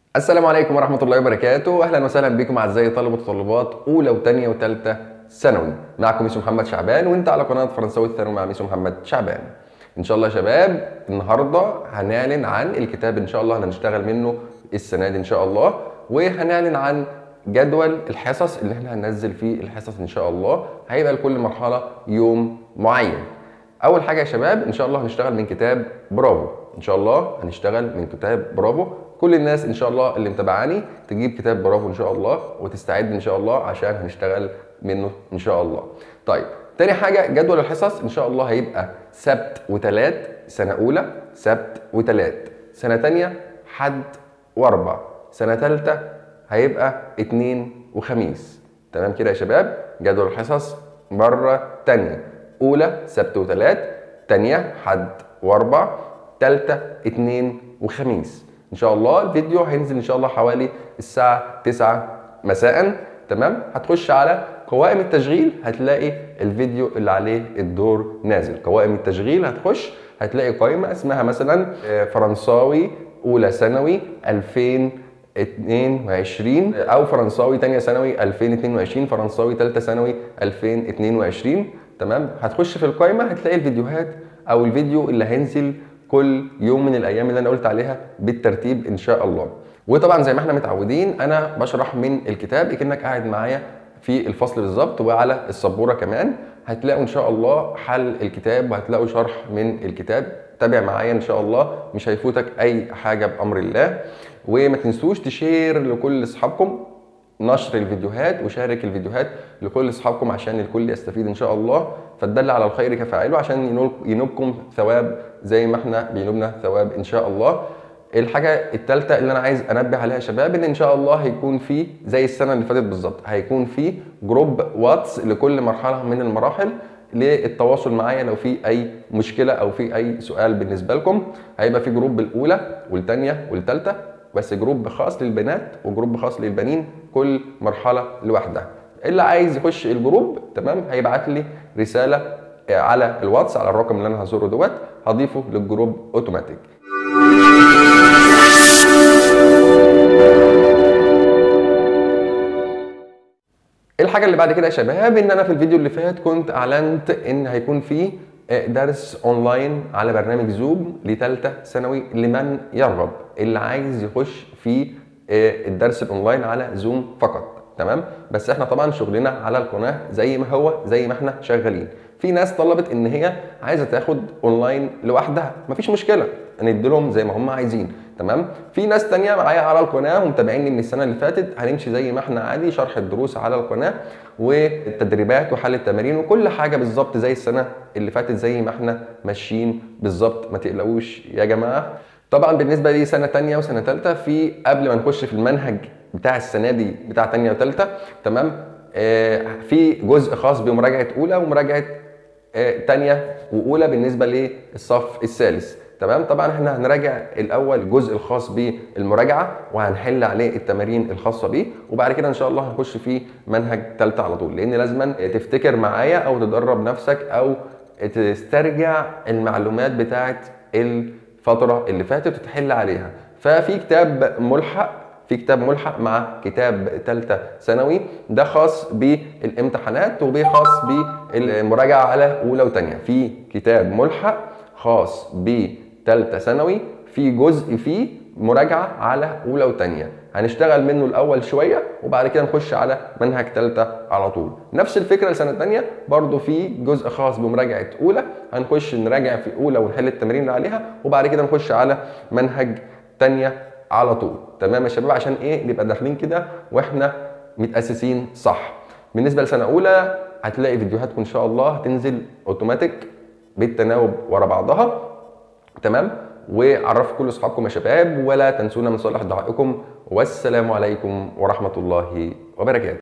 السلام عليكم ورحمة الله وبركاته، أهلا وسهلا بكم أعزائي طلبة وطالبات أولى وثانية وثالثة ثانوي، معكم ميسو محمد شعبان وأنت على قناة فرنساوي الثانوي مع ميسو محمد شعبان. إن شاء الله يا شباب النهاردة هنعلن عن الكتاب إن شاء الله هنشتغل منه السنة دي إن شاء الله، وهنعلن عن جدول الحصص اللي احنا هننزل فيه الحصص إن شاء الله، هيبقى لكل مرحلة يوم معين. اول حاجه يا شباب ان شاء الله هنشتغل من كتاب برافو ان شاء الله هنشتغل من كتاب برافو كل الناس ان شاء الله اللي متابعاني تجيب كتاب برافو ان شاء الله وتستعد ان شاء الله عشان هنشتغل منه ان شاء الله طيب تاني حاجه جدول الحصص ان شاء الله هيبقى سبت وتلات سنه اولى سبت وتلات سنه تانية حد واربع سنه تالتة هيبقى اتنين وخميس تمام كده يا شباب جدول الحصص مره تانية اولى سبت وثلاث تانية حد واربع تالتة اتنين وخميس ان شاء الله الفيديو هينزل ان شاء الله حوالي الساعة 9 مساء تمام هتخش على قوائم التشغيل هتلاقي الفيديو اللي عليه الدور نازل قوائم التشغيل هتخش هتلاقي قائمة اسمها مثلا فرنساوي اولى ثانوي 2022 او فرنساوي تانية ثانوي 2022 فرنساوي ثالثة ثانوي 2022 تمام هتخش في القائمه هتلاقي الفيديوهات او الفيديو اللي هينزل كل يوم من الايام اللي انا قلت عليها بالترتيب ان شاء الله وطبعا زي ما احنا متعودين انا بشرح من الكتاب كانك قاعد معايا في الفصل بالظبط وعلى السبوره كمان هتلاقوا ان شاء الله حل الكتاب وهتلاقوا شرح من الكتاب تابع معايا ان شاء الله مش هيفوتك اي حاجه بامر الله وما تنسوش تشير لكل اصحابكم نشر الفيديوهات وشارك الفيديوهات لكل اصحابكم عشان الكل يستفيد ان شاء الله فالدل على الخير كفاعله عشان ينوبكم ثواب زي ما احنا بينوبنا ثواب ان شاء الله الحاجة الثالثة اللي أنا عايز أنبه عليها يا شباب إن إن شاء الله هيكون في زي السنة اللي فاتت بالظبط هيكون في جروب واتس لكل مرحلة من المراحل للتواصل معايا لو في أي مشكلة أو في أي سؤال بالنسبة لكم هيبقى في جروب الأولى والثانية والثالثة بس جروب خاص للبنات وجروب خاص للبنين كل مرحله لوحدها اللي عايز يخش الجروب تمام هيبعت لي رساله على الواتس على الرقم اللي انا هزوره دوت هضيفه للجروب اوتوماتيك الحاجه اللي بعد كده يا شباب ان انا في الفيديو اللي فات كنت اعلنت ان هيكون في درس اونلاين على برنامج زوم لثالثه ثانوي لمن يرغب اللي عايز يخش في الدرس الاونلاين على زوم فقط تمام بس احنا طبعا شغلنا على القناه زي ما هو زي ما احنا شغالين في ناس طلبت ان هي عايزه تاخد اونلاين لوحدها مفيش مشكله ندي لهم زي ما هم عايزين تمام في ناس تانية معايا على القناه ومتابعيني من السنه اللي فاتت هنمشي زي ما احنا عادي شرح الدروس على القناه والتدريبات وحل التمارين وكل حاجه بالظبط زي السنه اللي فاتت زي ما احنا ماشيين بالظبط ما تقلقوش يا جماعه طبعا بالنسبه لي سنه تانية وسنه ثالثه في قبل ما نخش في المنهج بتاع السنه دي بتاع تانية وثالثه تمام آه في جزء خاص بمراجعه اولى ومراجعه آه تانية واولى بالنسبه للصف الثالث تمام طبعا احنا هنراجع الاول الجزء الخاص بالمراجعه وهنحل عليه التمارين الخاصه بيه وبعد كده ان شاء الله هنخش في منهج ثالثه على طول لان لازما تفتكر معايا او تدرب نفسك او تسترجع المعلومات بتاعه الفتره اللي فاتت وتحل عليها ففي كتاب ملحق في كتاب ملحق مع كتاب ثالثه ثانوي ده خاص بالامتحانات وخاص بالمراجعه على اولى وثانيه في كتاب ملحق خاص بثالثه ثانوي في جزء فيه مراجعه على اولى وثانيه هنشتغل منه الاول شويه وبعد كده نخش على منهج ثالثه على طول نفس الفكره لسنه ثانيه برضو في جزء خاص بمراجعه اولى هنخش نراجع في اولى ونحل التمارين اللي عليها وبعد كده نخش على منهج ثانيه على طول تمام يا شباب عشان ايه نبقى داخلين كده واحنا متاسسين صح بالنسبه لسنه اولى هتلاقي فيديوهاتكم ان شاء الله هتنزل اوتوماتيك بالتناوب ورا بعضها تمام وعرفوا كل اصحابكم يا شباب ولا تنسونا من صالح دعائكم والسلام عليكم ورحمه الله وبركاته